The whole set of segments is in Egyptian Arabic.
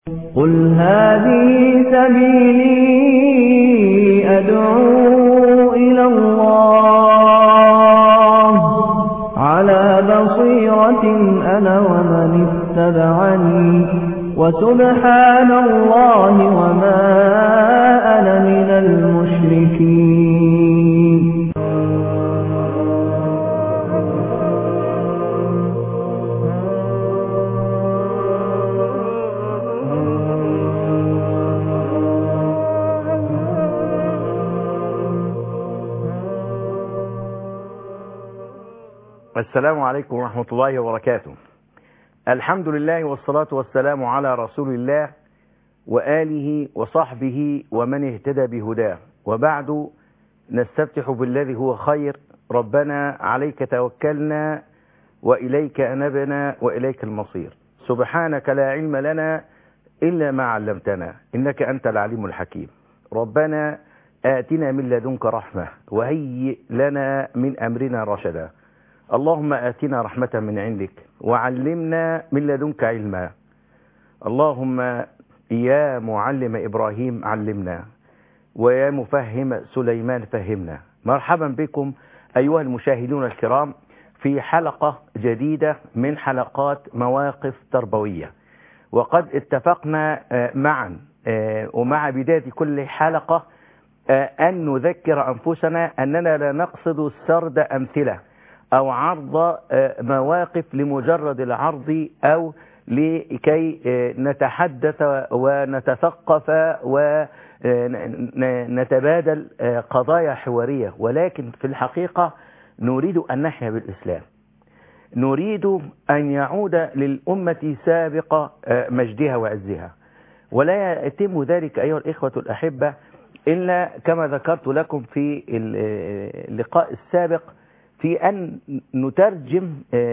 قل هذه سبيلي أدعو إلى الله على بصيرة أنا ومن اتبعني وسبحان الله وما أنا من المشركين السلام عليكم ورحمة الله وبركاته الحمد لله والصلاة والسلام على رسول الله وآله وصحبه ومن اهتدى بهداه وبعد نستفتح بالذي هو خير ربنا عليك توكلنا وإليك أنبنا وإليك المصير سبحانك لا علم لنا إلا ما علمتنا إنك أنت العليم الحكيم ربنا آتنا من لدنك رحمة وهيئ لنا من أمرنا رشدا اللهم آتنا رحمة من عندك وعلمنا من لدنك علما اللهم يا معلم إبراهيم علمنا ويا مفهم سليمان فهمنا مرحبا بكم أيها المشاهدون الكرام في حلقة جديدة من حلقات مواقف تربوية وقد اتفقنا معا ومع بداية كل حلقة أن نذكر أنفسنا أننا لا نقصد سرد أمثلة أو عرض مواقف لمجرد العرض أو لكي نتحدث ونتثقف ونتبادل قضايا حوارية ولكن في الحقيقة نريد أن نحيا بالإسلام نريد أن يعود للأمة سابق مجدها وعزها ولا يتم ذلك أيها الإخوة الأحبة إلا كما ذكرت لكم في اللقاء السابق في أن نترجم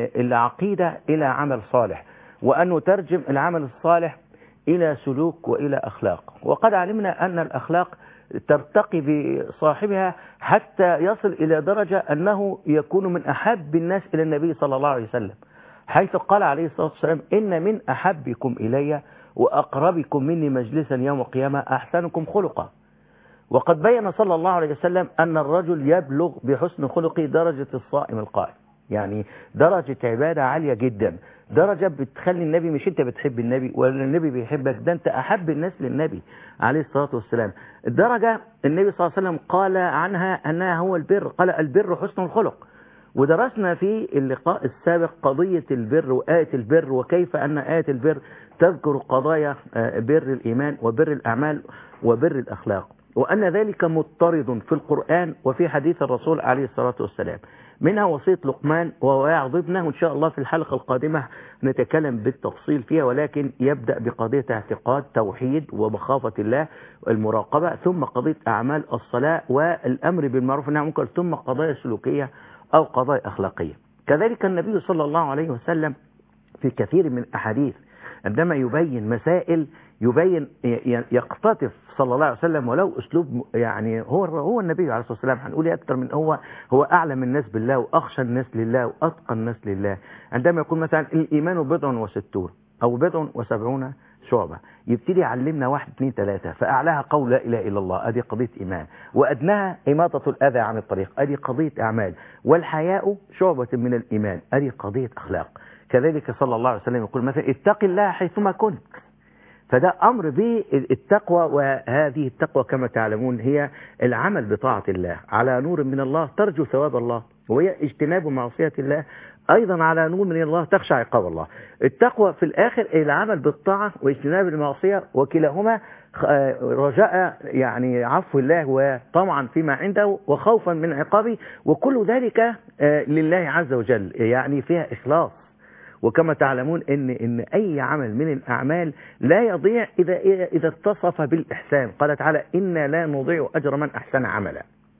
العقيدة إلى عمل صالح وأن نترجم العمل الصالح إلى سلوك وإلى أخلاق وقد علمنا أن الأخلاق ترتقي بصاحبها حتى يصل إلى درجة أنه يكون من أحب الناس إلى النبي صلى الله عليه وسلم حيث قال عليه الصلاة والسلام إن من أحبكم إلي وأقربكم مني مجلسا يوم القيامة أحسنكم خلقا وقد بين صلى الله عليه وسلم أن الرجل يبلغ بحسن خلقه درجة الصائم القائم يعني درجة عبادة عالية جدا درجة بتخلي النبي مش انت بتحب النبي ولا النبي بيحبك ده انت أحب الناس للنبي عليه الصلاة والسلام الدرجة النبي صلى الله عليه وسلم قال عنها أنها هو البر قال البر حسن الخلق ودرسنا في اللقاء السابق قضية البر وآية البر وكيف أن آية البر تذكر قضايا بر الإيمان وبر الأعمال وبر الأخلاق وأن ذلك مضطرد في القرآن وفي حديث الرسول عليه الصلاة والسلام منها وصية لقمان وهو يعظبنا وإن شاء الله في الحلقة القادمة نتكلم بالتفصيل فيها ولكن يبدأ بقضية اعتقاد توحيد ومخافة الله المراقبة ثم قضية أعمال الصلاة والأمر بالمعروف والنهي عن المنكر ثم قضايا سلوكية أو قضايا أخلاقية كذلك النبي صلى الله عليه وسلم في كثير من الأحاديث عندما يبين مسائل يبين يقتطف صلى الله عليه وسلم ولو اسلوب يعني هو هو النبي عليه الصلاه والسلام هنقول اكثر من هو هو اعلم الناس بالله واخشى الناس لله واتقى الناس لله عندما يقول مثلا الايمان بضع وستون او بضع وسبعون شعبة يبتدي يعلمنا واحد اثنين ثلاثة فأعلاها قول لا إله إلا الله أدي قضية إيمان وأدناها إماطة الأذى عن الطريق أدي قضية أعمال والحياء شعبة من الإيمان أدي قضية أخلاق كذلك صلى الله عليه وسلم يقول مثلا اتق الله حيثما كنت فده أمر بالتقوى وهذه التقوى كما تعلمون هي العمل بطاعة الله على نور من الله ترجو ثواب الله وهي اجتناب معصية الله أيضا على نور من الله تخشى عقاب الله التقوى في الآخر العمل بالطاعة واجتناب المعصية وكلاهما رجاء يعني عفو الله وطمعا فيما عنده وخوفا من عقابه وكل ذلك لله عز وجل يعني فيها إخلاص وكما تعلمون ان ان اي عمل من الاعمال لا يضيع اذا اذا اتصف بالاحسان قال تعالى انا لا نضيع اجر من احسن عملا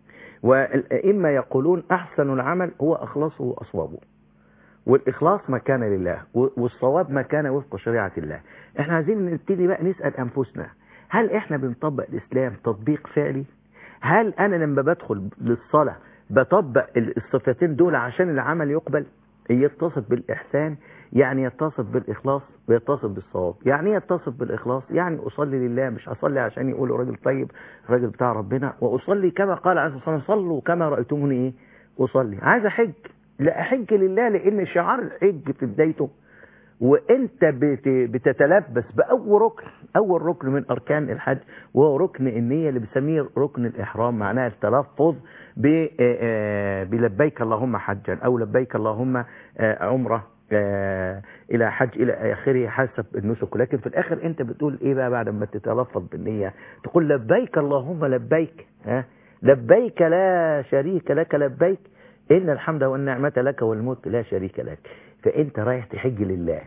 واما يقولون احسن العمل هو اخلصه واصوابه والاخلاص ما كان لله والصواب ما كان وفق شريعه الله احنا عايزين نبتدي بقى نسال انفسنا هل احنا بنطبق الاسلام تطبيق فعلي هل انا لما بدخل للصلاه بطبق الصفتين دول عشان العمل يقبل يتصف بالإحسان يعني يتصف بالإخلاص ويتصف بالصواب يعني ايه يتصف بالإخلاص يعني أصلي لله مش أصلي عشان يقولوا راجل طيب راجل بتاع ربنا وأصلي كما قال عليه الصلاة والسلام صلوا كما رأيتموني إيه أصلي عايز أحج لا أحج لله لأن شعار الحج في بدايته وانت بت- بتتلبس باول ركن اول ركن من اركان الحج وهو ركن النيه اللي بنسميه ركن الاحرام معناها التلفظ ب- آه، بلبيك اللهم حجا او لبيك اللهم آه، عمره آه، الى حج الى اخره حسب النسك لكن في الاخر انت بتقول ايه بقى بعد ما تتلفظ بالنيه تقول لبيك اللهم لبيك ها لبيك لا شريك لك لبيك ان الحمد والنعمه لك والملك لا شريك لك فانت رايح تحج لله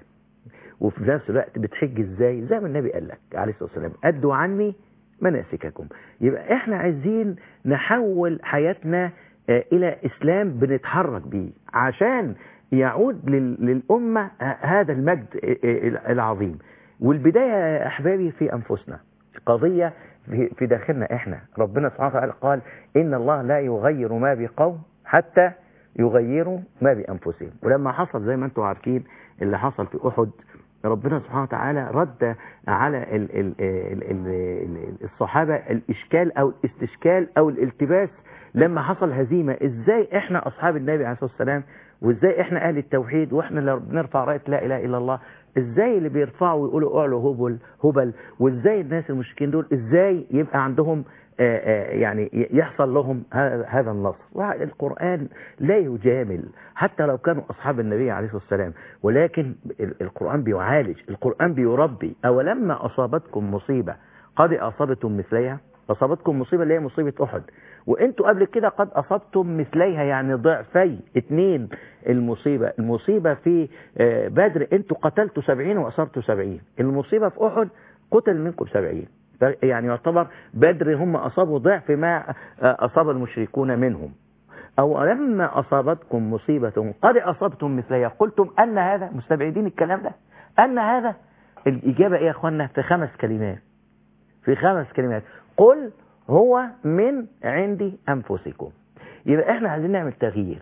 وفي نفس الوقت بتحج ازاي زي ما النبي قال لك عليه الصلاه والسلام ادوا عني مناسككم يبقى احنا عايزين نحول حياتنا آه، الى اسلام بنتحرك بيه عشان يعود لل- للامه آه، هذا المجد آه، آه، العظيم والبدايه يا احبابي في انفسنا قضيه في في داخلنا احنا ربنا سبحانه وتعالى قال ان الله لا يغير ما بقوم حتى يغيروا ما بانفسهم ولما حصل زي ما انتم عارفين اللي حصل في احد ربنا سبحانه وتعالى رد على ال ال ال ال ال الصحابة الإشكال أو الاستشكال أو الالتباس لما حصل هزيمة إزاي إحنا أصحاب النبي عليه الصلاة والسلام وإزاي إحنا أهل التوحيد وإحنا اللي بنرفع راية لا إله إلا الله إزاي اللي بيرفعوا ويقولوا أعلوا هبل هبل وإزاي الناس المشركين دول إزاي يبقى عندهم آه، آه، يعني يحصل لهم ه- هذا النصر والقرآن لا يجامل حتى لو كانوا أصحاب النبي عليه الصلاة والسلام ولكن ال- القرآن بيعالج القرآن بيربي أولما أصابتكم مصيبة قد أصابتم مثليها أصابتكم مصيبة اللي هي مصيبة أحد وانتوا قبل كده قد أصبتم مثليها يعني ضعفي اتنين المصيبة المصيبة في آه، بدر انتوا قتلتوا سبعين وأصبتوا سبعين المصيبة في أحد قتل منكم سبعين ف- يعني يعتبر بدر هم أصابوا ضعف ما آه، أصاب المشركون منهم أو لما أصابتكم مصيبة قد أصبتم مثلها قلتم أن هذا مستبعدين الكلام ده أن هذا الإجابة إيه يا أخوانا في خمس كلمات في خمس كلمات قل هو من عند أنفسكم يبقى إحنا عايزين نعمل تغيير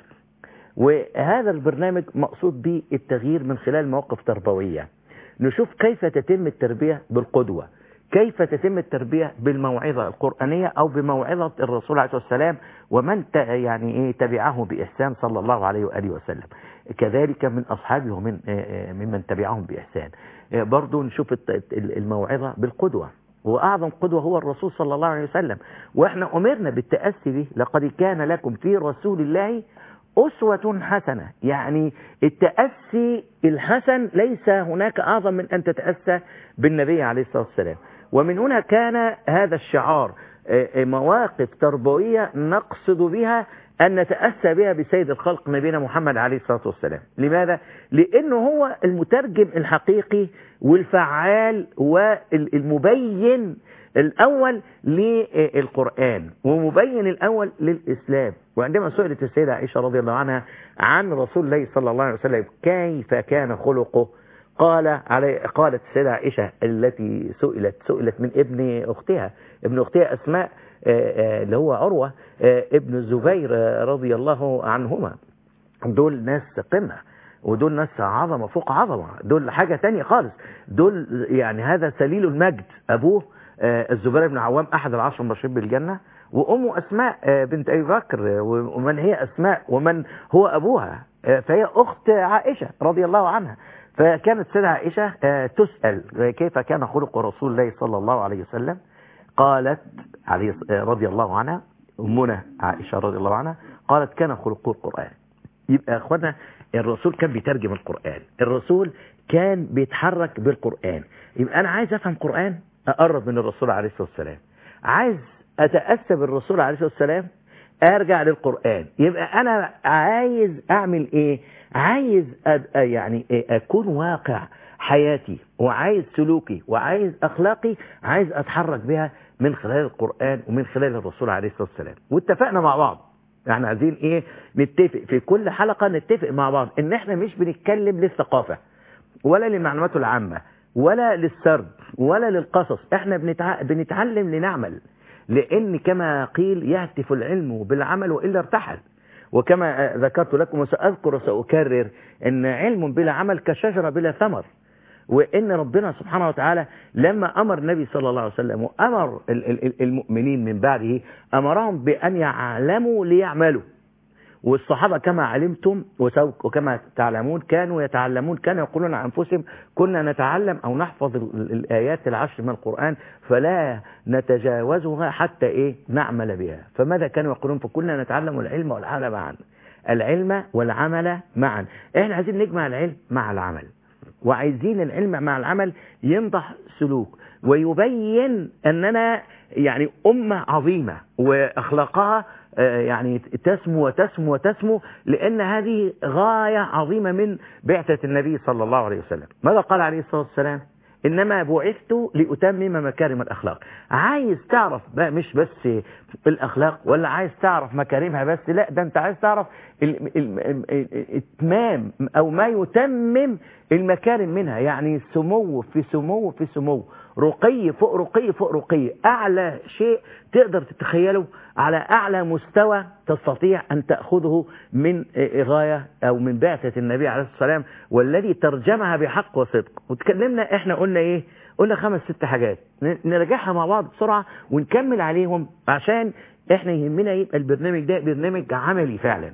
وهذا البرنامج مقصود به التغيير من خلال مواقف تربوية نشوف كيف تتم التربية بالقدوة كيف تتم التربية بالموعظة القرآنية أو بموعظة الرسول عليه الصلاة والسلام ومن ت- يعني إيه تبعه بإحسان صلى الله عليه وآله وسلم كذلك من أصحابه ومن آه، آه، ممن تبعهم بإحسان آه، برضو نشوف الت- ال- الموعظة بالقدوة وأعظم قدوة هو الرسول صلى الله عليه وسلم وإحنا أمرنا بالتأسي به لقد كان لكم في رسول الله أسوة حسنة يعني التأسي الحسن ليس هناك أعظم من أن تتأسى بالنبي عليه الصلاة والسلام ومن هنا كان هذا الشعار آه، آه، مواقف تربوية نقصد بها أن نتأسى بها بسيد الخلق نبينا محمد عليه الصلاة والسلام لماذا؟ لأنه هو المترجم الحقيقي والفعال والمبين الأول للقرآن ومبين الأول للإسلام وعندما سئلت السيدة عائشة رضي الله عنها عن رسول الله صلى الله عليه وسلم كيف كان خلقه قال علي قالت السيدة عائشة التي سئلت سئلت من ابن أختها ابن أختها أسماء آه، آه، اللي هو عروة آه، ابن الزبير آه، رضي الله عنهما دول ناس قمة ودول ناس عظمة فوق عظمة دول حاجة تانية خالص دول يعني هذا سليل المجد أبوه آه، الزبير بن عوام أحد العشر المبشرين بالجنة وأمه أسماء آه، بنت أبي بكر آه، ومن هي أسماء ومن هو أبوها آه، فهي أخت عائشة رضي الله عنها فكانت سيدة عائشة آه، تسأل آه، كيف كان خلق رسول الله صلى الله عليه وسلم قالت عليه آه، رضي الله عنها أمنا عائشة رضي الله عنها قالت كان خلقه القرآن يبقى يا اخوانا الرسول كان بيترجم القرآن الرسول كان بيتحرك بالقرآن يبقى أنا عايز أفهم قرآن أقرب من الرسول عليه الصلاة والسلام عايز أتأسى بالرسول عليه الصلاة والسلام أرجع للقرآن يبقى أنا عايز أعمل إيه عايز أد... يعني إيه أكون واقع حياتي وعايز سلوكي وعايز أخلاقي عايز أتحرك بها من خلال القرآن ومن خلال الرسول عليه الصلاة والسلام واتفقنا مع بعض احنا عايزين ايه نتفق في كل حلقة نتفق مع بعض ان احنا مش بنتكلم للثقافة ولا للمعلومات العامة ولا للسرد ولا للقصص احنا بنتع... بنتعلم لنعمل لان كما قيل يهتف العلم بالعمل وإلا ارتحل وكما ذكرت لكم وسأذكر وسأكرر أن علم بلا عمل كشجرة بلا ثمر وإن ربنا سبحانه وتعالى لما أمر النبي صلى الله عليه وسلم وأمر المؤمنين من بعده أمرهم بأن يعلموا ليعملوا والصحابة كما علمتم وكما تعلمون كانوا يتعلمون كانوا يقولون عن أنفسهم كنا نتعلم أو نحفظ الآيات العشر من القرآن فلا نتجاوزها حتى إيه نعمل بها فماذا كانوا يقولون فكنا نتعلم العلم والعمل معا العلم والعمل معا احنا عايزين نجمع العلم مع العمل وعايزين العلم مع العمل ينضح سلوك ويبين أننا يعني أمة عظيمة وأخلاقها يعني تسمو وتسمو وتسمو لأن هذه غاية عظيمة من بعثة النبي صلى الله عليه وسلم ماذا قال عليه الصلاة والسلام إنما بعثت لأتمم مكارم الأخلاق عايز تعرف بقى مش بس الأخلاق ولا عايز تعرف مكارمها بس لا ده أنت عايز تعرف إتمام أو ما يتمم المكارم منها يعني سمو في سمو في سمو رقي فوق رقي فوق رقي أعلى شيء تقدر تتخيله على أعلى مستوى تستطيع أن تأخذه من غاية أو من بعثة النبي عليه الصلاة والسلام والذي ترجمها بحق وصدق وتكلمنا إحنا قلنا إيه قلنا خمس ست حاجات نرجعها مع بعض بسرعة ونكمل عليهم عشان إحنا يهمنا يبقى البرنامج ده برنامج عملي فعلا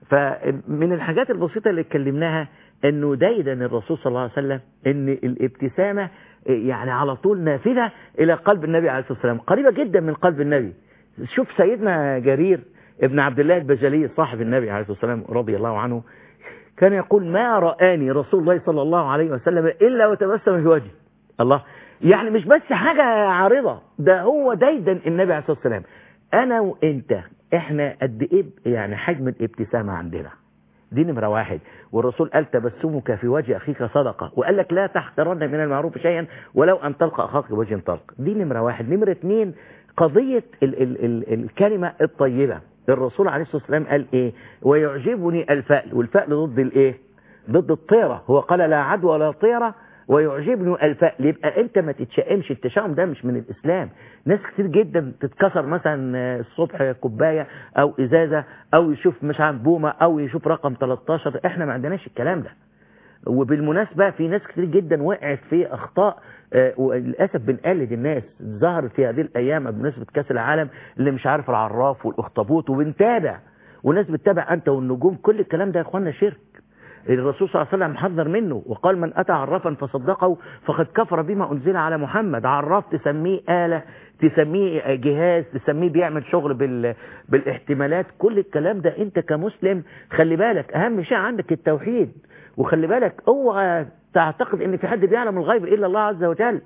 فمن الحاجات البسيطة اللي اتكلمناها انه دايدا الرسول صلى الله عليه وسلم ان الابتسامة يعني على طول نافذة الى قلب النبي عليه الصلاة والسلام قريبة جدا من قلب النبي شوف سيدنا جرير ابن عبد الله البجلي صاحب النبي عليه الصلاة والسلام رضي الله عنه كان يقول ما رآني رسول الله صلى الله عليه وسلم إلا وتبسم في وجهي الله يعني مش بس حاجة عارضة ده هو دايدا النبي عليه الصلاة والسلام أنا وإنت إحنا قد إيه يعني حجم الابتسامة عندنا دي نمرة واحد والرسول قال تبسمك في وجه أخيك صدقة وقال لك لا تحقرن من المعروف شيئا ولو أن تلقى أخاك بوجه طلق دي نمرة واحد نمرة اتنين قضية ال ال ال الكلمة الطيبة الرسول عليه الصلاة والسلام قال ايه ويعجبني الفأل والفأل ضد الايه ضد الطيرة هو قال لا عدوى ولا طيرة ويعجبني الفأل يبقى انت ما تتشائمش التشاؤم ده مش من الاسلام ناس كتير جدا تتكسر مثلا الصبح كوبايه او ازازه او يشوف مش عارف بومه او يشوف رقم 13 احنا ما عندناش الكلام ده وبالمناسبة في ناس كتير جدا وقعت في أخطاء وللأسف بنقلد الناس ظهرت في هذه الأيام بمناسبة كأس العالم اللي مش عارف العراف والأخطبوط وبنتابع وناس بتتابع أنت والنجوم كل الكلام ده يا إخواننا شرك الرسول صلى الله عليه وسلم حذر منه وقال من أتى عرافا فصدقه فقد كفر بما أنزل على محمد عراف تسميه آلة تسميه جهاز تسميه بيعمل شغل بال... بالاحتمالات كل الكلام ده انت كمسلم خلي بالك اهم شيء عندك التوحيد وخلي بالك اوعى تعتقد ان في حد بيعلم الغيب الا الله عز وجل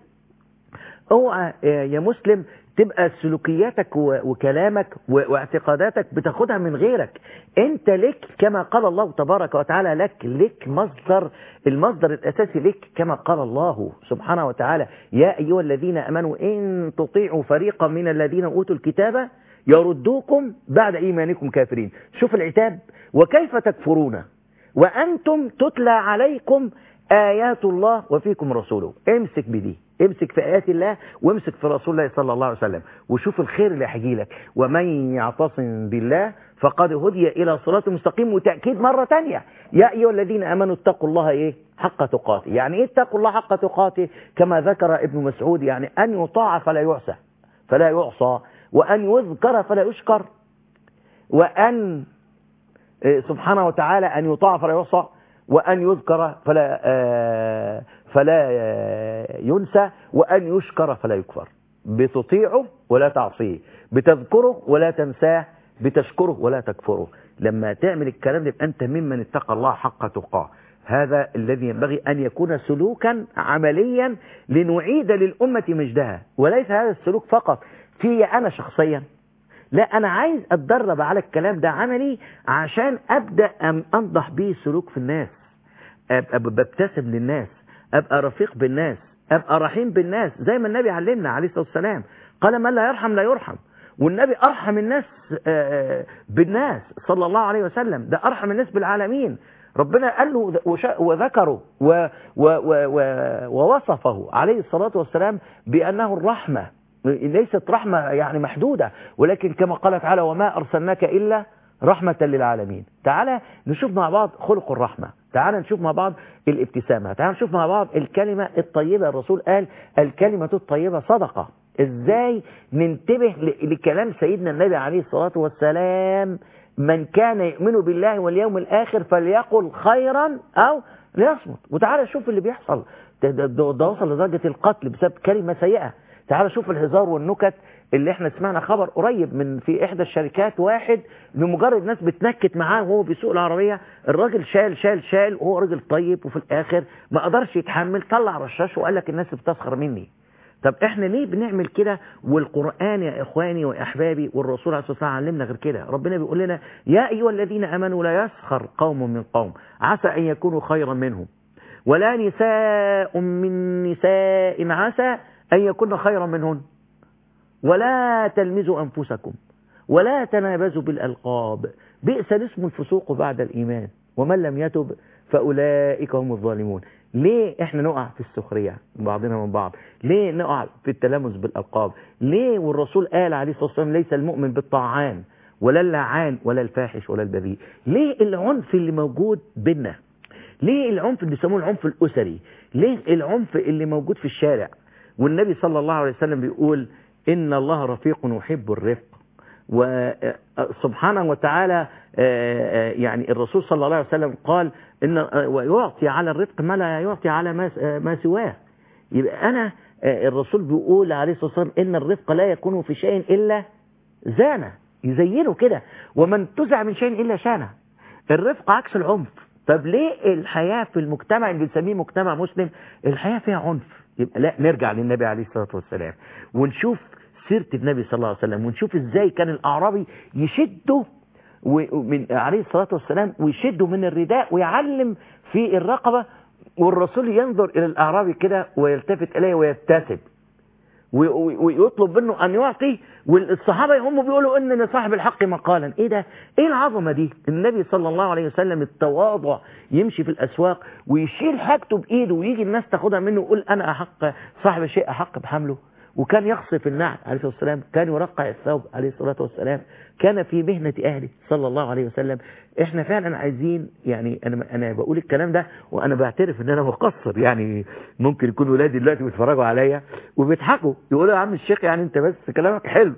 اوعى يا مسلم تبقى سلوكياتك وكلامك واعتقاداتك بتاخدها من غيرك انت لك كما قال الله تبارك وتعالى لك لك مصدر المصدر الاساسي لك كما قال الله سبحانه وتعالى يا ايها الذين امنوا ان تطيعوا فريقا من الذين اوتوا الكتاب يردوكم بعد ايمانكم كافرين شوف العتاب وكيف تكفرون وانتم تتلى عليكم آيات الله وفيكم رسوله امسك بدي امسك في آيات الله وامسك في رسول الله صلى الله عليه وسلم وشوف الخير اللي هيجي لك ومن يعتصم بالله فقد هدي إلى صراط مستقيم وتأكيد مرة تانية يا أيها الذين أمنوا اتقوا الله إيه حق تقاته يعني إيه اتقوا الله حق تقاته كما ذكر ابن مسعود يعني أن يطاع فلا يعصى فلا يعصى وأن يذكر فلا يشكر وأن سبحانه وتعالى أن يطاع فلا يعصى وأن يذكر فلا فلا ينسى وأن يشكر فلا يكفر بتطيعه ولا تعصيه بتذكره ولا تنساه بتشكره ولا تكفره لما تعمل الكلام يبقى أنت ممن اتقى الله حق تقاه هذا الذي ينبغي أن يكون سلوكا عمليا لنعيد للأمة مجدها وليس هذا السلوك فقط في أنا شخصيا لا أنا عايز أتدرب على الكلام ده عملي عشان أبدأ أنضح به سلوك في الناس أبقى ببتسم للناس أبقى رفيق بالناس أبقى رحيم بالناس زي ما النبي علمنا عليه الصلاة والسلام قال من لا يرحم لا يرحم والنبي أرحم الناس بالناس صلى الله عليه وسلم ده أرحم الناس بالعالمين ربنا قال له وذكره و و و ووصفه عليه الصلاة والسلام بأنه الرحمة ليست رحمة يعني محدودة ولكن كما قال تعالى وما أرسلناك إلا رحمة للعالمين تعالى نشوف مع بعض خلق الرحمة تعالى نشوف مع بعض الابتسامة تعالى نشوف مع بعض الكلمة الطيبة الرسول قال الكلمة الطيبة صدقة ازاي ننتبه لكلام سيدنا النبي عليه الصلاة والسلام من كان يؤمن بالله واليوم الآخر فليقل خيرا أو ليصمت وتعالى شوف اللي بيحصل ده, ده, ده وصل لدرجة القتل بسبب كلمة سيئة تعالى شوف الهزار والنكت اللي احنا سمعنا خبر قريب من في احدى الشركات واحد لمجرد ناس بتنكت معاه وهو بيسوق العربية الراجل شال شال شال وهو راجل طيب وفي الاخر ما قدرش يتحمل طلع رشاش وقال لك الناس بتسخر مني طب احنا ليه بنعمل كده والقرآن يا اخواني واحبابي والرسول عليه الصلاة والسلام علمنا غير كده ربنا بيقول لنا يا ايها الذين امنوا لا يسخر قوم من قوم عسى ان يكونوا خيرا منهم ولا نساء من نساء عسى ان يكون خيرا منهن ولا تلمزوا انفسكم ولا تنابزوا بالالقاب بئس الاسم الفسوق بعد الايمان ومن لم يتب فاولئك هم الظالمون ليه احنا نقع في السخرية من بعضنا من بعض ليه نقع في التلامس بالألقاب ليه والرسول قال عليه الصلاة والسلام ليس المؤمن بالطاعان ولا اللعان ولا الفاحش ولا البذيء ليه العنف اللي موجود بينا ليه العنف اللي بيسموه العنف الأسري ليه العنف اللي موجود في الشارع والنبي صلى الله عليه وسلم بيقول إن الله رفيق يحب الرفق وسبحانه وتعالى يعني الرسول صلى الله عليه وسلم قال إن ويعطي على الرفق ما لا يعطي على ما ما سواه يبقى أنا الرسول بيقول عليه الصلاة والسلام إن الرفق لا يكون في شيء إلا زانه يزينه كده ومن تزع من شيء إلا شانه الرفق عكس العنف طب ليه الحياة في المجتمع اللي بنسميه مجتمع مسلم الحياة فيها عنف يبقى لا نرجع للنبي عليه الصلاة والسلام ونشوف سيرة النبي صلى الله عليه وسلم ونشوف ازاي كان الأعرابي يشده من عليه الصلاة والسلام ويشده من الرداء ويعلم في الرقبة والرسول ينظر إلى الأعرابي كده ويلتفت إليه ويبتسم ويطلب منه أن يعطي والصحابة هم بيقولوا إن لصاحب الحق مقالا إيه ده إيه العظمة دي النبي صلى الله عليه وسلم التواضع يمشي في الأسواق ويشيل حاجته بإيده ويجي الناس تاخدها منه ويقول أنا أحق صاحب الشيء أحق بحمله وكان يخصف النعل عليه الصلاة والسلام كان يرقع الثوب عليه الصلاة والسلام كان في مهنة أهله صلى الله عليه وسلم احنا فعلا عايزين يعني انا انا بقول الكلام ده وانا بعترف ان انا مقصر يعني ممكن يكون ولادي دلوقتي بيتفرجوا عليا وبيضحكوا يقولوا يا عم الشيخ يعني انت بس كلامك حلو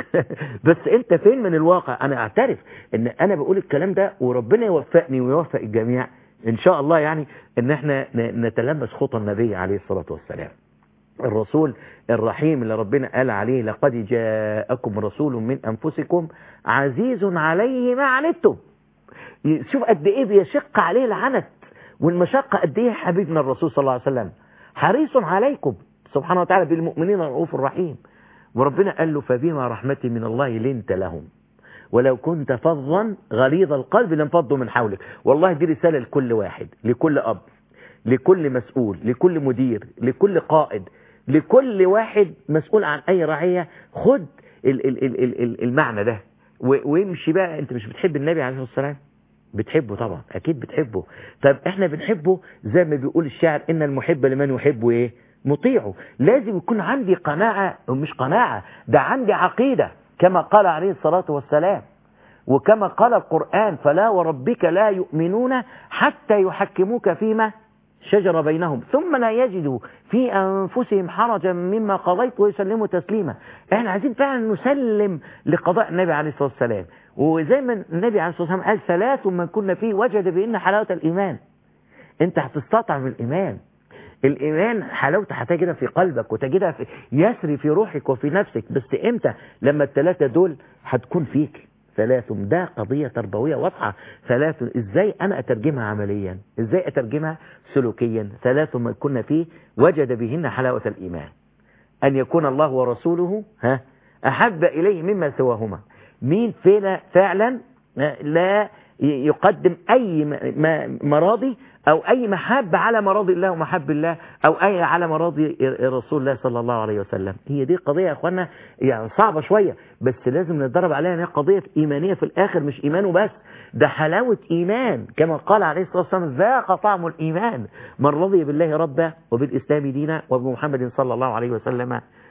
بس انت فين من الواقع انا اعترف ان انا بقول الكلام ده وربنا يوفقني ويوفق الجميع ان شاء الله يعني ان احنا نتلمس خطى النبي عليه الصلاة والسلام الرسول الرحيم اللي ربنا قال عليه لقد جاءكم رسول من أنفسكم عزيز عليه ما عنتم شوف قد ايه بيشق عليه العنت والمشقة قد ايه حبيبنا الرسول صلى الله عليه وسلم حريص عليكم سبحانه وتعالى بالمؤمنين الرؤوف الرحيم وربنا قال له فبما رحمة من الله لنت لهم ولو كنت فظا غليظ القلب لانفضوا من حولك والله دي رسالة لكل واحد لكل أب لكل مسؤول لكل مدير لكل قائد لكل واحد مسؤول عن أي رعية خد ال ال ال ال ال المعنى ده وامشي بقى انت مش بتحب النبي عليه الصلاة والسلام بتحبه طبعا اكيد بتحبه طب احنا بنحبه زي ما بيقول الشاعر ان المحب لمن يحبه ايه مطيعه لازم يكون عندي قناعة مش قناعة ده عندي عقيدة كما قال عليه الصلاة والسلام وكما قال القرآن فلا وربك لا يؤمنون حتى يحكموك فيما شجر بينهم ثم لا يجدوا في أنفسهم حرجا مما قضيت ويسلموا تسليما احنا عايزين فعلا نسلم لقضاء النبي عليه الصلاة والسلام وزي ما النبي عليه الصلاة والسلام قال ثلاث من كنا فيه وجد بأن حلاوة الإيمان انت هتستطعم الإيمان الإيمان حلاوته هتجدها في قلبك وتجدها في يسري في روحك وفي نفسك بس امتى لما الثلاثة دول هتكون فيك ثلاث ده قضية تربوية واضحة ثلاث ازاي انا اترجمها عمليا ازاي اترجمها سلوكيا ثلاث ما كنا فيه وجد بهن حلاوة الايمان ان يكون الله ورسوله ها احب اليه مما سواهما مين فينا فعلا لا يقدم اي مراضي او اي محبة على مراضي الله ومحب الله او اي على مراضي رسول الله صلى الله عليه وسلم هي دي قضية يا اخوانا يعني صعبة شوية بس لازم نتدرب عليها ان هي قضية ايمانية في الاخر مش ايمان بس ده حلاوة ايمان كما قال عليه الصلاة والسلام ذاق طعم الايمان من رضي بالله ربا وبالاسلام دينا وبمحمد صلى الله عليه وسلم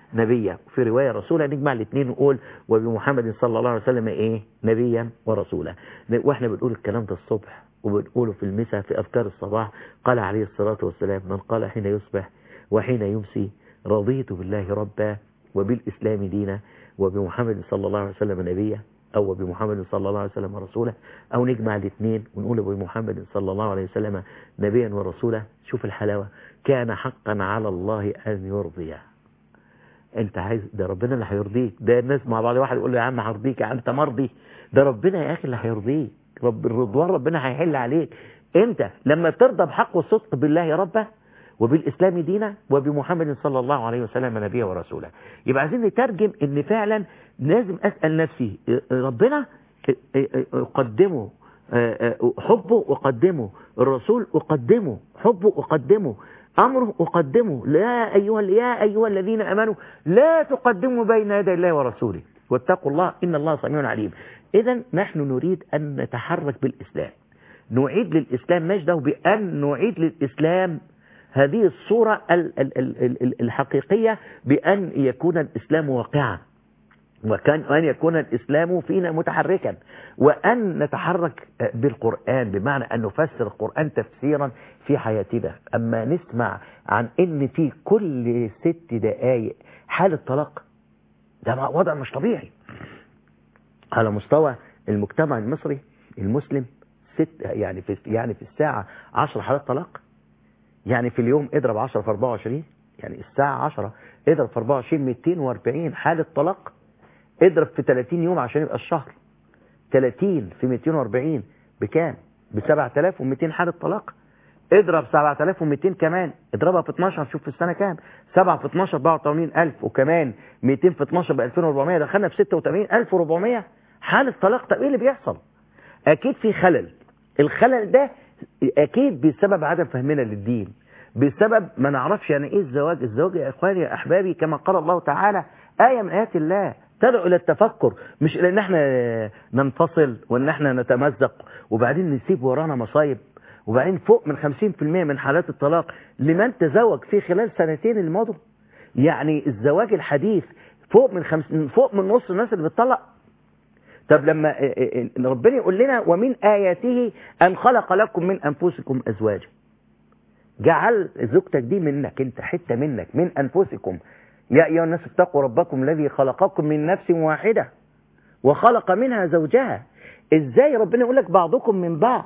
نبيا وفي رواية رسولا نجمع الاثنين نقول وبمحمد صلى الله عليه وسلم ايه نبيا ورسولا واحنا بنقول الكلام ده الصبح وبنقوله في المساء في أذكار الصباح قال عليه الصلاة والسلام من قال حين يصبح وحين يمسي رضيت بالله ربا وبالإسلام دينا وبمحمد صلى الله عليه وسلم نبيا أو بمحمد صلى الله عليه وسلم رسولا أو نجمع الاثنين ونقول بمحمد صلى الله عليه وسلم نبيا ورسولا شوف الحلاوة كان حقا على الله أن يرضيه انت عايز ده ربنا اللي هيرضيك ده الناس مع بعض واحد يقول له يا عم هرضيك انت مرضي ده ربنا يا اخي اللي هيرضيك رب الرضوان ربنا هيحل عليك انت لما ترضى بحق والصدق بالله ربا وبالاسلام دينا وبمحمد صلى الله عليه وسلم نبيا ورسولا يبقى عايزين نترجم ان فعلا لازم اسال نفسي ربنا اقدمه حبه اقدمه الرسول اقدمه حبه اقدمه أمره أقدمه لا أيها يا أيها الذين أمنوا لا تقدموا بين يدي الله ورسوله واتقوا الله إن الله سميع عليم إذا نحن نريد أن نتحرك بالإسلام نعيد للإسلام مجده بأن نعيد للإسلام هذه الصورة الحقيقية بأن يكون الإسلام واقعا وكان أن يكون الإسلام فينا متحركا وأن نتحرك بالقرآن بمعنى أن نفسر القرآن تفسيرا في حياتنا أما نسمع عن أن في كل ست دقائق حالة طلاق ده وضع مش طبيعي على مستوى المجتمع المصري المسلم ست يعني في يعني في الساعة 10 حالات طلاق يعني في اليوم اضرب 10 في 24 يعني الساعة 10 اضرب في 24 240 حالة طلاق اضرب في 30 يوم عشان يبقى الشهر 30 في 240 بكام ب 7200 حالة طلاق اضرب 7200 كمان اضربها في 12 شوف في السنة كام 7 في 12 84000 وكمان 200 في 12 ب 2400 دخلنا في 86400 حالة طلاق طب ايه اللي بيحصل اكيد في خلل الخلل ده اكيد بسبب عدم فهمنا للدين بسبب ما نعرفش يعني ايه الزواج الزواج يا اخواني يا احبابي كما قال الله تعالى آية من آيات الله تدعو الى التفكر مش الى ان احنا ننفصل وان احنا نتمزق وبعدين نسيب ورانا مصايب وبعدين فوق من 50% من حالات الطلاق لمن تزوج في خلال سنتين الماضوا يعني الزواج الحديث فوق من خمس فوق من نص الناس اللي بتطلق طب لما ربنا يقول لنا ومن آياته أن خلق لكم من أنفسكم أزواجا جعل زوجتك دي منك انت حتة منك من أنفسكم يا أيها الناس اتقوا ربكم الذي خلقكم من نفس واحدة وخلق منها زوجها ازاي ربنا يقول لك بعضكم من بعض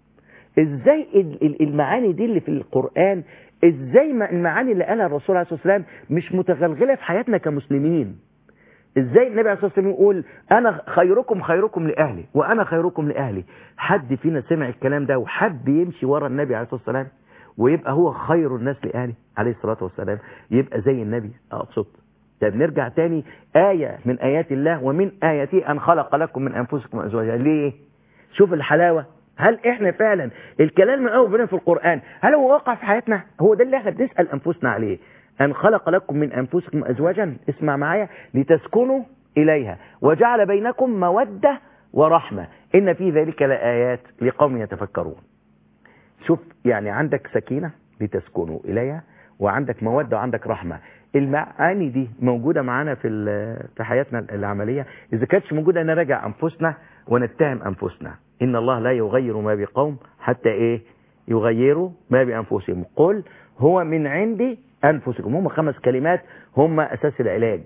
ازاي المعاني دي اللي في القرآن ازاي المعاني اللي قالها الرسول عليه الصلاة والسلام مش متغلغلة في حياتنا كمسلمين ازاي النبي عليه الصلاة والسلام يقول انا خيركم خيركم لأهلي وانا خيركم لأهلي حد فينا سمع الكلام ده وحد يمشي ورا النبي عليه الصلاة والسلام ويبقى هو خير الناس لأهله عليه الصلاة والسلام يبقى زي النبي أقصد طب نرجع تاني آية من آيات الله ومن آياته أن خلق لكم من أنفسكم أزواجا ليه شوف الحلاوة هل احنا فعلا الكلام من أول في القرآن هل هو واقع في حياتنا هو ده اللي احنا بنسأل أنفسنا عليه أن خلق لكم من أنفسكم أزواجا اسمع معايا لتسكنوا إليها وجعل بينكم مودة ورحمة إن في ذلك لآيات لقوم يتفكرون شوف يعني عندك سكينة لتسكنوا إليها وعندك مودة وعندك رحمة المعاني دي موجودة معانا في في حياتنا العملية إذا كانتش موجودة نراجع أنفسنا ونتهم أنفسنا إن الله لا يغير ما بقوم حتى إيه يغيروا ما بأنفسهم قل هو من عندي أنفسكم هم خمس كلمات هم أساس العلاج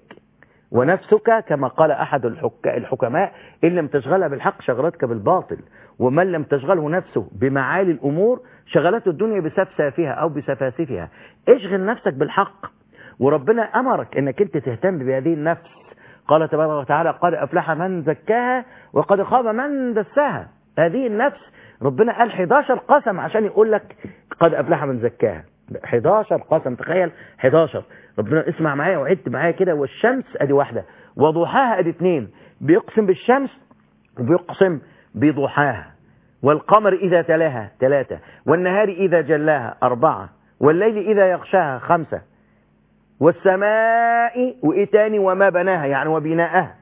ونفسك كما قال أحد الحك... الحكماء إن لم تشغلها بالحق شغلتك بالباطل ومن لم تشغله نفسه بمعالي الأمور شغلته الدنيا بسفسافها أو بسفاسفها اشغل نفسك بالحق وربنا أمرك أنك أنت تهتم بهذه النفس قال تبارك وتعالى قد أفلح من زكاها وقد خاب من دساها هذه النفس ربنا قال 11 قسم عشان يقول لك قد أفلح من زكاها 11 قسم تخيل 11 ربنا اسمع معايا وعدت معايا كده والشمس ادي واحدة وضحاها ادي اتنين بيقسم بالشمس وبيقسم بضحاها والقمر إذا تلاها ثلاثة والنهار إذا جلاها أربعة والليل إذا يغشاها خمسة والسماء وإيه تاني وما بناها يعني وبناءها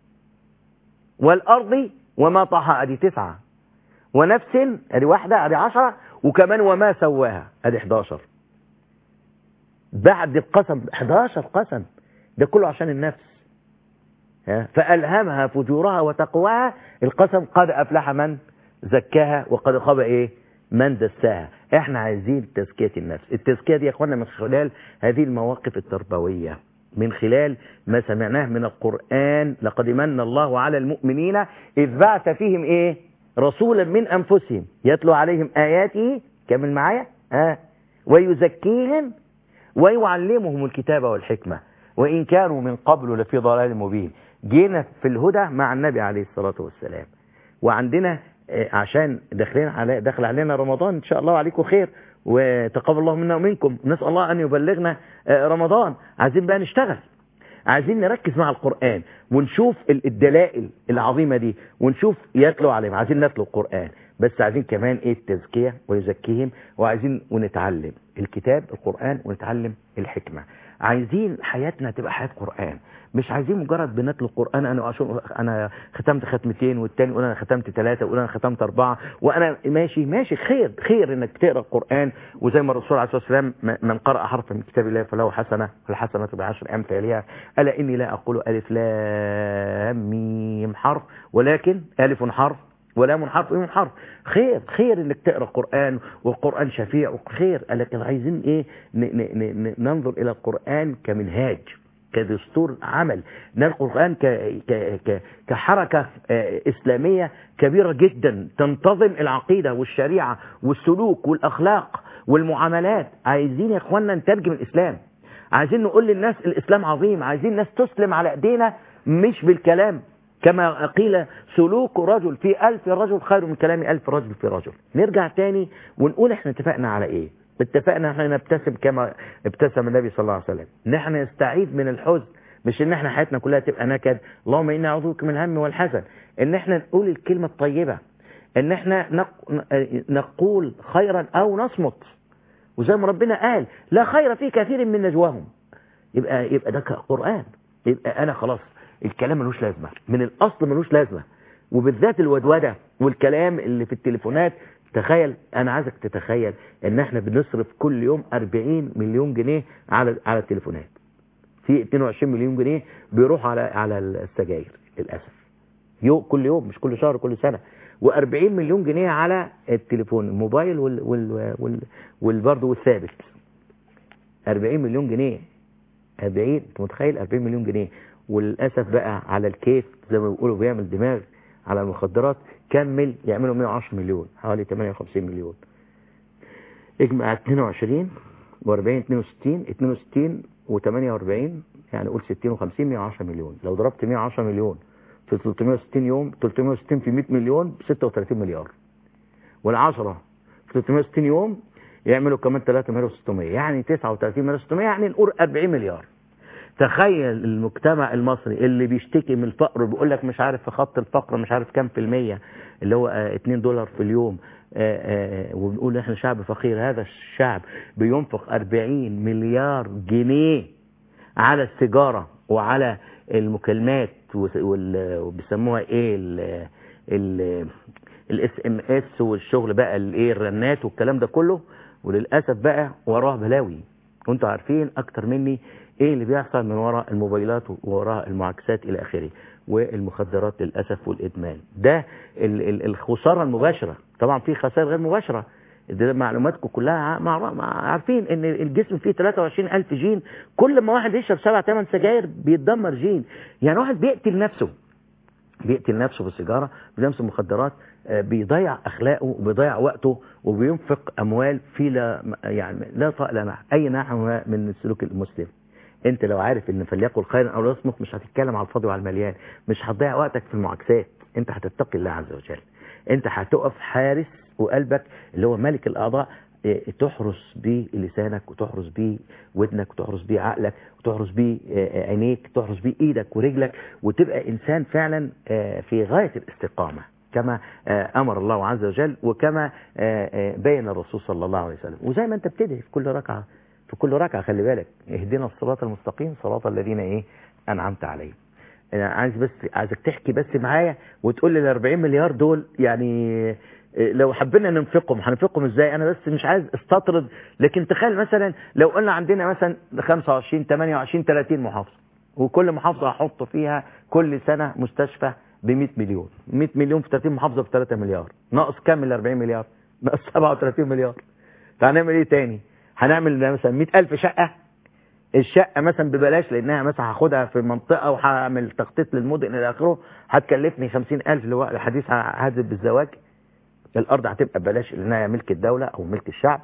والأرض وما طحاها ادي تسعة ونفس ادي واحدة ادي عشرة وكمان وما سواها ادي 11 بعد القسم 11 قسم ده كله عشان النفس ها؟ فألهمها فجورها وتقواها القسم قد أفلح من زكاها وقد خاب إيه من دساها احنا عايزين تزكية النفس التزكية دي يا اخوانا من خلال هذه المواقف التربوية من خلال ما سمعناه من القرآن لقد من الله على المؤمنين إذ بعث فيهم إيه رسولا من أنفسهم يتلو عليهم آياته كمل معايا آه ويزكيهم ويعلمهم الكتاب والحكمة وإن كانوا من قبل لفي ضلال مبين جينا في الهدى مع النبي عليه الصلاة والسلام وعندنا عشان داخلين على داخل علينا رمضان ان شاء الله عليكم خير وتقبل الله منا ومنكم نسال الله ان يبلغنا رمضان عايزين بقى نشتغل عايزين نركز مع القرآن ونشوف الدلائل العظيمة دي ونشوف يتلو عليهم عايزين نتلو القرآن بس عايزين كمان ايه التزكية ويزكيهم وعايزين ونتعلم الكتاب القرآن ونتعلم الحكمة عايزين حياتنا تبقى حياة قرآن مش عايزين مجرد بنتلو القرآن انا أشوف انا ختمت ختمتين والتاني يقول انا ختمت ثلاثة ويقول انا ختمت اربعة وانا ماشي ماشي خير خير انك تقرا القرآن وزي ما الرسول عليه الصلاة والسلام من قرأ حرفا من كتاب الله فله حسنة والحسنة بعشر امثالها الا اني لا اقول الف لام ميم حرف ولكن الف حرف ولام حرف وميم حرف خير خير انك تقرا القران والقران شفيع وخير لكن عايزين ايه ن ن ن ننظر الى القران كمنهاج كدستور عمل القرآن ك ك ك كحركة إسلامية كبيرة جدا تنتظم العقيدة والشريعة والسلوك والأخلاق والمعاملات عايزين يا إخواننا نترجم الإسلام عايزين نقول للناس الإسلام عظيم عايزين الناس تسلم على أيدينا مش بالكلام كما قيل سلوك رجل في ألف رجل خير من كلام ألف رجل في رجل نرجع تاني ونقول احنا اتفقنا على ايه اتفقنا احنا نبتسم كما ابتسم النبي صلى الله عليه وسلم ان احنا نستعيد من الحزن مش ان احنا حياتنا كلها تبقى نكد اللهم انا اعوذ بك من الهم والحزن ان احنا نقول الكلمة الطيبة ان احنا نق... نقول خيرا او نصمت وزي ما ربنا قال لا خير في كثير من نجواهم يبقى يبقى ده قرآن يبقى انا خلاص الكلام ملوش لازمة من الاصل ملوش لازمة وبالذات الودودة والكلام اللي في التليفونات تخيل انا عايزك تتخيل ان احنا بنصرف كل يوم 40 مليون جنيه على على التليفونات في 22 مليون جنيه بيروحوا على على السجاير للاسف يوم كل يوم مش كل شهر كل سنه و40 مليون جنيه على التليفون الموبايل وال وال وال والبرضه والثابت 40 مليون جنيه 40 انت متخيل 40 مليون جنيه وللاسف بقى على الكيف زي ما بيقولوا بيعمل دماغ على المخدرات كمل يعملوا 110 مليون حوالي 58 مليون اجمع 22 و40 62 62 و48 يعني قول 60 و50 110 مليون لو ضربت 110 مليون في 360 يوم 360 في 100 مليون 36 مليار والعشرة في 360 يوم يعملوا كمان 3 مليار و600 يعني 39 مليار 600 يعني نقول 40 مليار تخيل المجتمع المصري اللي بيشتكي من الفقر بيقول لك مش عارف في خط الفقر مش عارف كام في المية اللي هو 2 دولار في اليوم وبنقول احنا شعب فقير هذا الشعب بينفق 40 مليار جنيه على السيجارة وعلى المكالمات وبيسموها ايه الاس ام اس والشغل بقى الايه الرنات والكلام ده كله وللاسف بقى وراه بلاوي وانتوا عارفين اكتر مني ايه اللي بيحصل من وراء الموبايلات ووراء المعاكسات الى اخره والمخدرات للاسف والادمان ده الخساره المباشره طبعا في خسائر غير مباشره ده معلوماتكم كلها مع عارفين ان الجسم فيه 23000 جين كل ما واحد يشرب 7 8 سجاير بيتدمر جين يعني واحد بيقتل نفسه بيقتل نفسه بالسيجاره بيلمس المخدرات بيضيع اخلاقه وبيضيع وقته وبينفق اموال في لا يعني لا طاق لنا اي نحو من السلوك المسلم انت لو عارف ان فليقل خيرا او يصمت مش هتتكلم على الفاضي وعلى المليان مش هتضيع وقتك في المعاكسات انت هتتقي الله عز وجل انت هتقف حارس وقلبك اللي هو ملك الاعضاء تحرس بيه لسانك وتحرس بيه ودنك وتحرس بيه عقلك وتحرس بيه عينيك تحرس بيه ايدك ورجلك وتبقى انسان فعلا في غاية الاستقامة كما امر الله عز وجل وكما بين الرسول صلى الله عليه وسلم وزي ما انت بتدعي في كل ركعة في كل ركعة خلي بالك اهدنا الصراط المستقيم صراط الذين ايه انعمت عليهم انا عايز بس عايزك تحكي بس معايا وتقول لي ال 40 مليار دول يعني لو حبينا ننفقهم هننفقهم ازاي انا بس مش عايز استطرد لكن تخيل مثلا لو قلنا عندنا مثلا 25 28 30 محافظه وكل محافظة هحط فيها كل سنة مستشفى ب 100 مليون 100 مليون في 30 محافظة ب 3 مليار ناقص كام ال 40 مليار ناقص 37 مليار فهنعمل ايه تاني هنعمل مثلا 100000 شقة الشقة مثلا ببلاش لانها مثلا هاخدها في منطقة وهعمل تخطيط للمدن الى اخره هتكلفني 50000 اللي هو الحديث هذا بالزواج الارض هتبقى ببلاش لانها ملك الدولة او ملك الشعب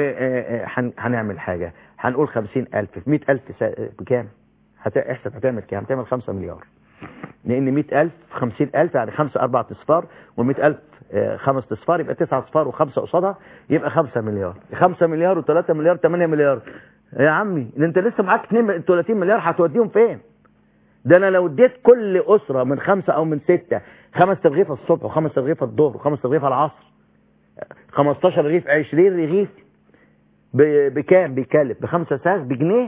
وهنعمل حاجة هنقول 50000 في 100000 بكام احسب هتعمل كام هتعمل 5 مليار لان 100000 50000 يعني 5 4 اصفار و100000 خمس اصفار يبقى 9 اصفار وخمسه قصادها يبقى 5 مليار 5 مليار و3 مليار 8 مليار يا عمي ده انت لسه معاك 2 30 مليار هتوديهم فين ده انا لو اديت كل اسره من خمسه او من سته خمس ترغيف الصبح وخمس ترغيف الظهر وخمس ترغيف العصر 15 رغيف 20 رغيف بكام بيكلف بخمسة ساعات بجنيه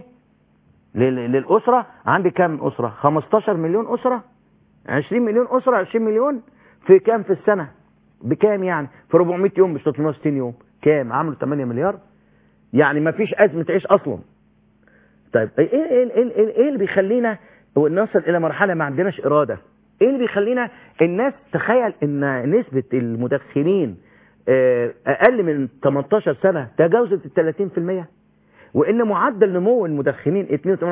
للأسرة عندي كام أسرة 15 مليون أسرة 20 مليون أسرة 20 مليون في كام في السنة بكام يعني في 400 يوم مش 360 يوم كام عملوا 8 مليار يعني ما فيش أزمة عيش أصلا طيب ايه ايه ايه ايه, إيه اللي بيخلينا نصل الى مرحلة ما عندناش إرادة ايه اللي بيخلينا الناس تخيل ان نسبة المدخنين اقل من 18 سنة تجاوزت ال 30% وان معدل نمو المدخنين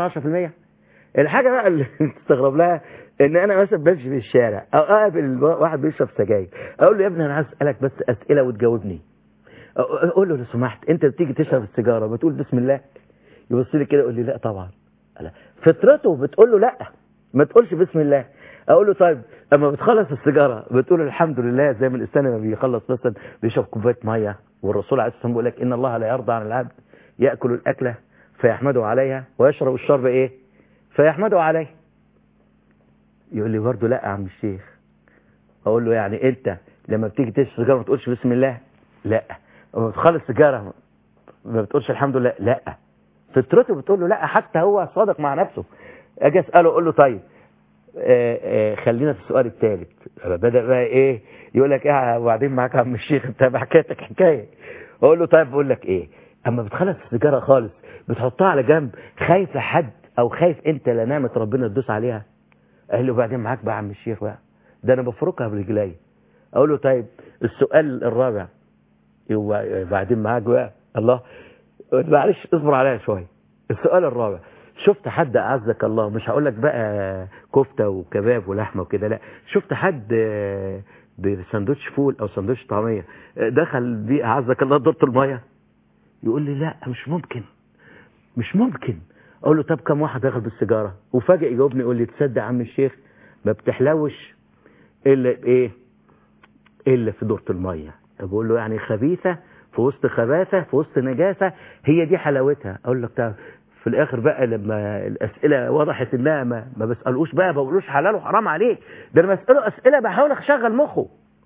2.8% الحاجة بقى اللي تستغرب لها ان انا مثلا بمشي في الشارع او اقابل واحد بيشرب سجاير اقول له يا ابني انا عايز اسالك بس اسئله وتجاوبني اقول له لو سمحت انت بتيجي تشرب السيجاره بتقول بسم الله يبص لي كده يقول لي لا طبعا لا فطرته بتقول له لا ما تقولش بسم الله اقول له طيب اما بتخلص السيجاره بتقول الحمد لله زي ما الانسان لما بيخلص مثلا بيشرب كوبايه ميه والرسول عليه الصلاه والسلام بيقول لك ان الله لا يرضى عن العبد ياكل الاكله فيحمده عليها ويشرب الشرب ايه فيحمده عليه يقول لي برضه لا يا عم الشيخ اقول له يعني انت لما بتيجي تشرب سيجاره ما تقولش بسم الله لا لما بتخلص سيجاره ما بتقولش الحمد لله لا فطرته بتقول له لا حتى هو صادق مع نفسه اجي اساله اقول له طيب آآ آآ خلينا في السؤال الثالث بدا بقى ايه يقول لك ايه وبعدين معاك يا عم الشيخ انت حكايتك حكايه اقول له طيب بقول لك ايه اما بتخلص السيجاره خالص بتحطها على جنب خايف لحد او خايف انت لا نعمه ربنا تدوس عليها قال له بعدين معاك بقى يا عم الشيخ بقى ده انا بفركها برجلي اقول له طيب السؤال الرابع وبعدين معاك بقى الله معلش اصبر عليا شويه السؤال الرابع شفت حد اعزك الله مش هقول لك بقى كفته وكباب ولحمه وكده لا شفت حد بسندوتش فول او سندوتش طعميه دخل بيه اعزك الله دورة الميه يقول لي لا مش ممكن مش ممكن اقول له طب كم واحد دخل بالسيجاره وفجأة يجاوبني يقول لي تصدق عم الشيخ ما بتحلوش الا بايه الا في دورة الميه بقول له يعني خبيثه في وسط خباثه في وسط نجاسه هي دي حلاوتها اقول لك طب في الاخر بقى لما الاسئله وضحت انها ما, ما بسالوش بقى بقولوش حلال وحرام عليه ده انا بساله اسئله بحاول اشغل مخه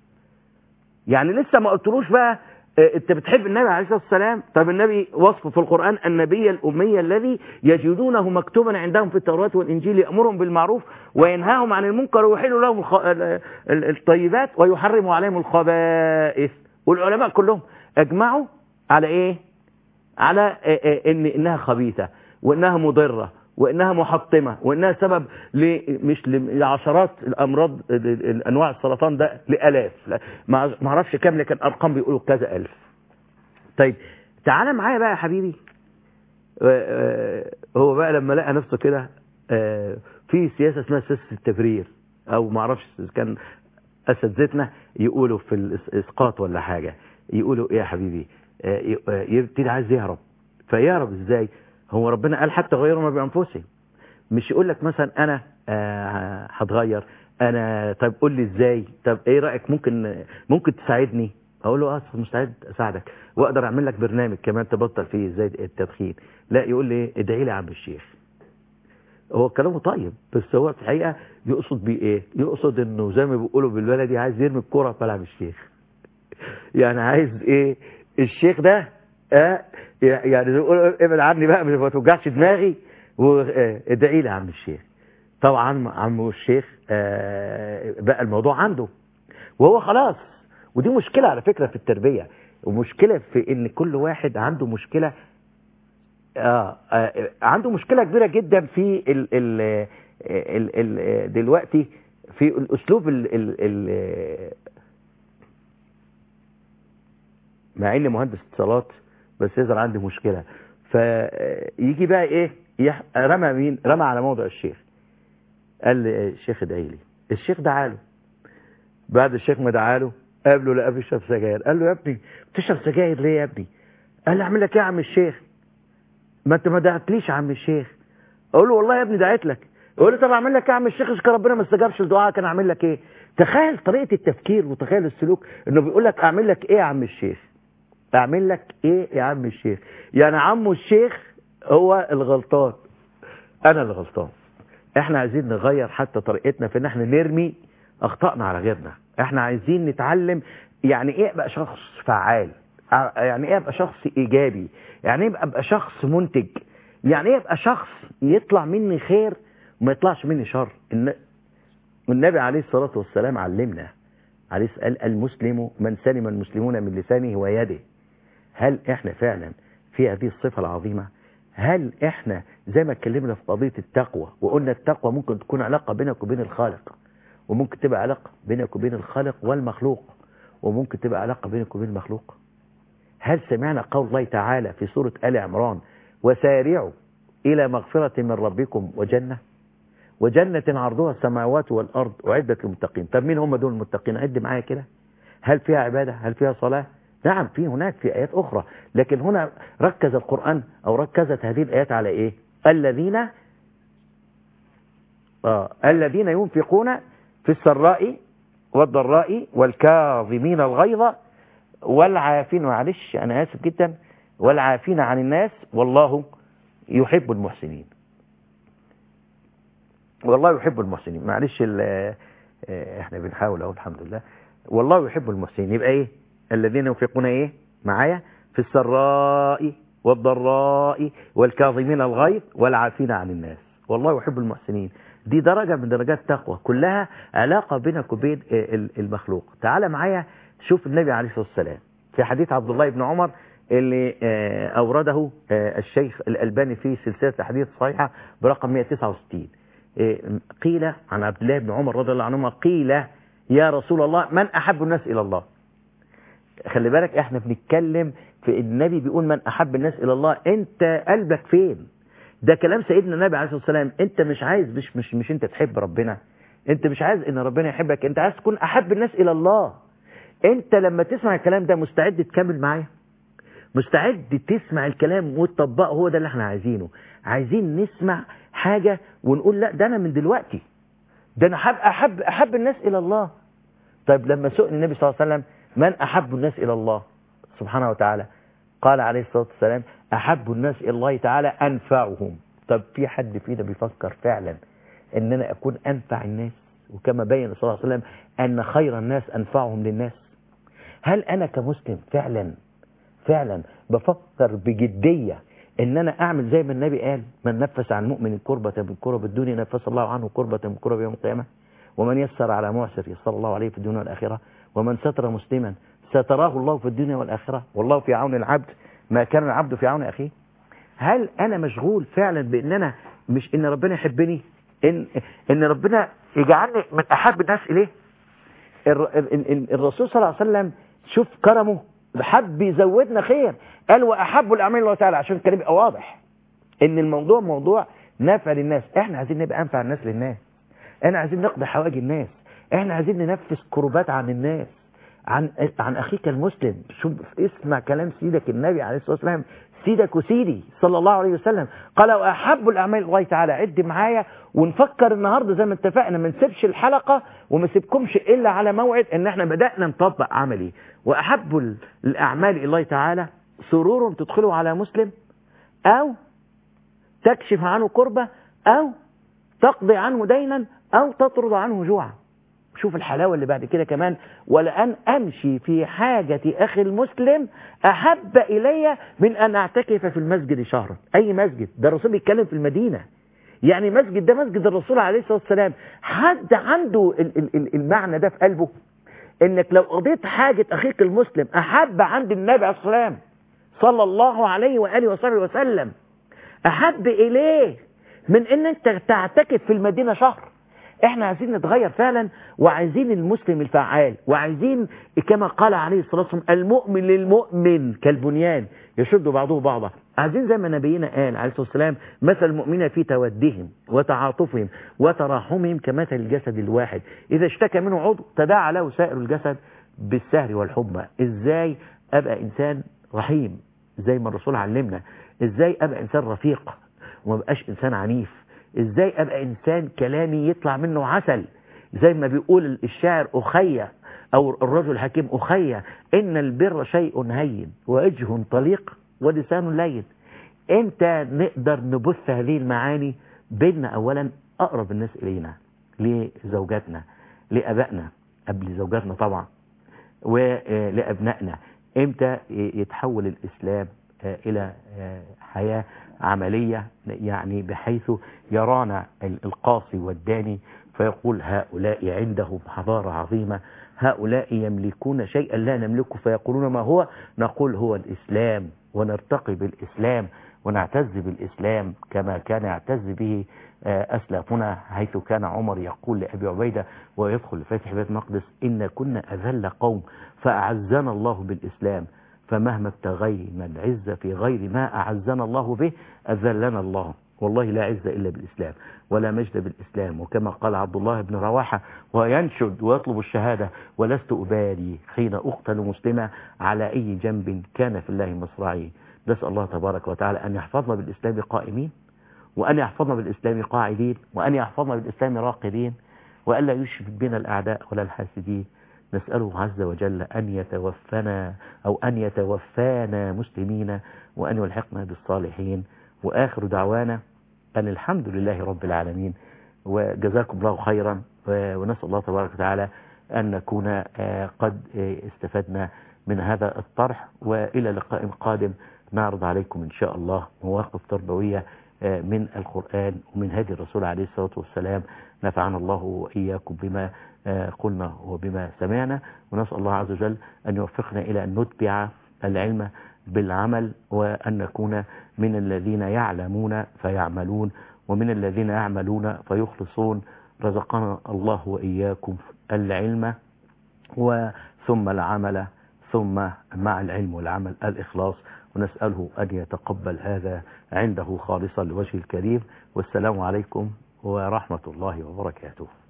يعني لسه ما قلتلوش بقى انت بتحب النبي عليه الصلاه والسلام طب النبي وصفه في القران النبي الامي الذي يجدونه مكتوبا عندهم في التوراه والانجيل يامرهم بالمعروف وينهاهم عن المنكر ويحل لهم الطيبات ويحرم عليهم الخبائث والعلماء كلهم اجمعوا على ايه على ان انها خبيثه وانها مضره وانها محطمه وانها سبب ل مش لعشرات الامراض انواع السرطان ده لالاف ما اعرفش كام لكن ارقام بيقولوا كذا الف طيب تعالى معايا بقى يا حبيبي هو بقى لما لقى نفسه كده في سياسه اسمها سياسه التبرير او ما اعرفش كان اساتذتنا يقولوا في الاسقاط ولا حاجه يقولوا ايه يا حبيبي يبتدي عايز يهرب فيهرب ازاي هو ربنا قال حتى غيروا ما بانفسهم مش يقول لك مثلا انا هتغير انا طب قول لي ازاي طب ايه رايك ممكن ممكن تساعدني اقول له اه مستعد اساعدك واقدر اعمل لك برنامج كمان تبطل فيه ازاي التدخين لا يقول لي ادعي لي يا عم الشيخ هو كلامه طيب بس هو في الحقيقه يقصد بيه ايه يقصد انه زي ما بيقولوا بالبلدي عايز يرمي الكوره في ملعب الشيخ يعني عايز ايه الشيخ ده اه يعني ابعد عني بقى ما توجعش دماغي وادعي لي يا عم الشيخ طبعا عم الشيخ اه بقى الموضوع عنده وهو خلاص ودي مشكلة على فكرة في التربية ومشكلة في ان كل واحد عنده مشكلة آه آه، عنده مشكلة كبيرة جدا في ال ال ال ال دلوقتي في الأسلوب ال ال ال مع إني مهندس اتصالات بس يظهر عندي مشكلة فيجي بقى إيه يح... رمى مين رمى على موضع الشيخ قال لي الشيخ ادعي لي الشيخ دعا له بعد الشيخ ما دعا له قابله لقى بيشرب سجاير قال له يا ابني بتشرب سجاير ليه يا ابني قال لي اعمل لك ايه يا عم الشيخ ما انت ما دعتليش يا عم الشيخ اقول له والله يا ابني دعيت لك يقول لي طب اعمل لك ايه يا عم الشيخ اذا كان ربنا ما استجابش لدعائك كان اعمل لك ايه تخيل طريقه التفكير وتخيل السلوك انه بيقول لك اعمل لك ايه يا عم الشيخ اعمل لك ايه يا عم الشيخ يعني عمو الشيخ هو الغلطان انا اللي غلطان احنا عايزين نغير حتى طريقتنا في ان احنا نرمي اخطائنا على غيرنا احنا عايزين نتعلم يعني ايه ابقى شخص فعال ع- يعني ايه ابقى شخص ايجابي يعني ايه ابقى شخص منتج يعني ايه ابقى شخص يطلع مني خير وما يطلعش مني شر الن- والنبي عليه الصلاة والسلام علمنا عليه قال المسلم من سلم المسلمون من لسانه ويده هل احنا فعلا في هذه الصفة العظيمة هل احنا زي ما اتكلمنا في قضية التقوى وقلنا التقوى ممكن تكون علاقة بينك وبين الخالق وممكن تبقى علاقة بينك وبين الخالق والمخلوق وممكن تبقى علاقة بينك وبين المخلوق هل سمعنا قول الله تعالى في سورة آل عمران وسارعوا إلى مغفرة من ربكم وجنة وجنة عرضها السماوات والأرض أعدت للمتقين طب مين هم دول المتقين عد معايا كده هل فيها عبادة هل فيها صلاة نعم في هناك في آيات أخرى لكن هنا ركز القرآن أو ركزت هذه الآيات على إيه الذين آه الذين ينفقون في السراء والضراء والكاظمين الغيظ والعافين معلش أنا آسف جدا والعافين عن الناس والله يحب المحسنين والله يحب المحسنين معلش ال- آه، احنا بنحاول اهو الحمد لله والله يحب المحسنين يبقى ايه الذين ينفقون ايه معايا في السراء والضراء والكاظمين الغيظ والعافين عن الناس والله يحب المحسنين دي درجة من درجات التقوى كلها علاقة بينك وبين آه، ال- المخلوق تعال معايا شوف النبي عليه الصلاة والسلام في حديث عبد الله بن عمر اللي آه، أورده آه، الشيخ الألباني في سلسلة الحديث الصحيحة برقم 169 إيه، قيل عن عبد الله بن عمر رضي الله عنهما قيل يا رسول الله من أحب الناس إلى الله خلي بالك احنا بنتكلم في النبي بيقول من أحب الناس إلى الله انت قلبك فين ده كلام سيدنا النبي عليه الصلاة والسلام انت مش عايز مش, مش, مش انت تحب ربنا انت مش عايز ان ربنا يحبك انت عايز تكون أحب الناس إلى الله انت لما تسمع الكلام ده مستعد تكمل معايا مستعد تسمع الكلام وتطبقه هو ده اللي احنا عايزينه عايزين نسمع حاجة ونقول لا ده انا من دلوقتي ده انا حب احب احب الناس الى الله طيب لما سئل النبي صلى الله عليه وسلم من احب الناس الى الله سبحانه وتعالى قال عليه الصلاة والسلام احب الناس الى الله تعالى انفعهم طب في حد فينا بيفكر فعلا ان انا اكون انفع الناس وكما بين صلى الله عليه وسلم ان خير الناس انفعهم للناس هل انا كمسلم فعلا فعلا بفكر بجدية ان انا اعمل زي ما النبي قال من نفس عن مؤمن كربة من كرب الدنيا نفس الله عنه كربة من كرب يوم القيامة ومن يسر على معسر يسر الله عليه في الدنيا والآخرة ومن ستر مسلما ستراه الله في الدنيا والآخرة والله في عون العبد ما كان العبد في عون أخيه هل أنا مشغول فعلا بأن أنا مش إن ربنا يحبني إن, إن ربنا يجعلني من أحب الناس إليه الر- ال- ال- ال- الرسول صلى الله عليه وسلم شوف كرمه حب يزودنا خير قال واحب الاعمال الله تعالى عشان الكلام يبقى واضح ان الموضوع موضوع نافع للناس احنا عايزين نبقى انفع الناس للناس احنا عايزين نقضي حوائج الناس احنا عايزين ننفذ كربات عن الناس عن عن اخيك المسلم شوف اسمع كلام سيدك النبي عليه الصلاه والسلام سيدك وسيدي صلى الله عليه وسلم قال واحب الاعمال الله تعالى عد معايا ونفكر النهارده زي ما اتفقنا ما نسيبش الحلقه وما نسيبكمش الا على موعد ان احنا بدانا نطبق عملي واحب ال- الاعمال الله تعالى سرور تدخله على مسلم او تكشف عنه كربة أو تقضي عنه دينا أو تطرد عنه جوعا شوف الحلاوة اللي بعد كده كمان ولأن أمشي في حاجة أخي المسلم أحب إلي من أن أعتكف في المسجد شهرا أي مسجد ده الرسول بيتكلم في المدينة يعني مسجد ده مسجد الرسول عليه الصلاة والسلام حد عنده ال- ال- ال- المعنى ده في قلبه انك لو قضيت حاجة اخيك المسلم احب عند النبي عليه الصلاة والسلام صلى الله عليه وآله وصحبه وسلم أحب إليه من أن أنت تعتكف في المدينة شهر احنا عايزين نتغير فعلا وعايزين المسلم الفعال وعايزين كما قال عليه الصلاة والسلام المؤمن للمؤمن كالبنيان يشد بعضه بعضا عايزين زي ما نبينا قال عليه الصلاة والسلام مثل المؤمنين في تودهم وتعاطفهم وتراحمهم كمثل الجسد الواحد إذا اشتكى منه عضو تداعى له سائر الجسد بالسهر والحمى ازاي ابقى انسان رحيم زي ما الرسول علمنا ازاي ابقى انسان رفيق وما بقاش انسان عنيف ازاي ابقى انسان كلامي يطلع منه عسل زي ما بيقول الشاعر اخي او الرجل الحكيم اخي ان البر شيء هين وجه طليق ولسان لين انت نقدر نبث هذه المعاني بيننا اولا اقرب الناس الينا لزوجاتنا لابائنا قبل زوجاتنا طبعا ولابنائنا امتى يتحول الاسلام الى حياة عملية يعني بحيث يرانا القاصي والداني فيقول هؤلاء عندهم حضارة عظيمة هؤلاء يملكون شيئا لا نملكه فيقولون ما هو نقول هو الإسلام ونرتقي بالإسلام ونعتز بالإسلام كما كان يعتز به أسلافنا حيث كان عمر يقول لأبي عبيدة ويدخل لفتح بيت مقدس إن كنا أذل قوم فأعزنا الله بالإسلام فمهما ابتغينا العزة في غير ما أعزنا الله به أذلنا الله والله لا عزة إلا بالإسلام ولا مجد بالإسلام وكما قال عبد الله بن رواحة وينشد ويطلب الشهادة ولست أبالي حين أقتل مسلمة على أي جنب كان في الله مصرعي نسأل الله تبارك وتعالى أن يحفظنا بالإسلام قائمين وأن يحفظنا بالإسلام قاعدين وأن يحفظنا بالإسلام راقدين وألا يشفك بنا الأعداء ولا الحاسدين نسأله عز وجل أن يتوفنا أو أن يتوفانا مسلمين وأن يلحقنا بالصالحين وآخر دعوانا أن الحمد لله رب العالمين وجزاكم الله خيرا ونسأل الله تبارك وتعالى أن نكون قد استفدنا من هذا الطرح وإلى لقاء قادم نعرض عليكم إن شاء الله مواقف تربوية من القرآن ومن هدي الرسول عليه الصلاة والسلام نفعنا الله وإياكم بما قلنا وبما سمعنا ونسأل الله عز وجل أن يوفقنا إلى أن نتبع العلم بالعمل وأن نكون من الذين يعلمون فيعملون ومن الذين يعملون فيخلصون رزقنا الله وإياكم العلم وثم العمل ثم مع العلم والعمل الإخلاص ونسأله أن يتقبل هذا عنده خالصا لوجه الكريم والسلام عليكم ورحمة الله وبركاته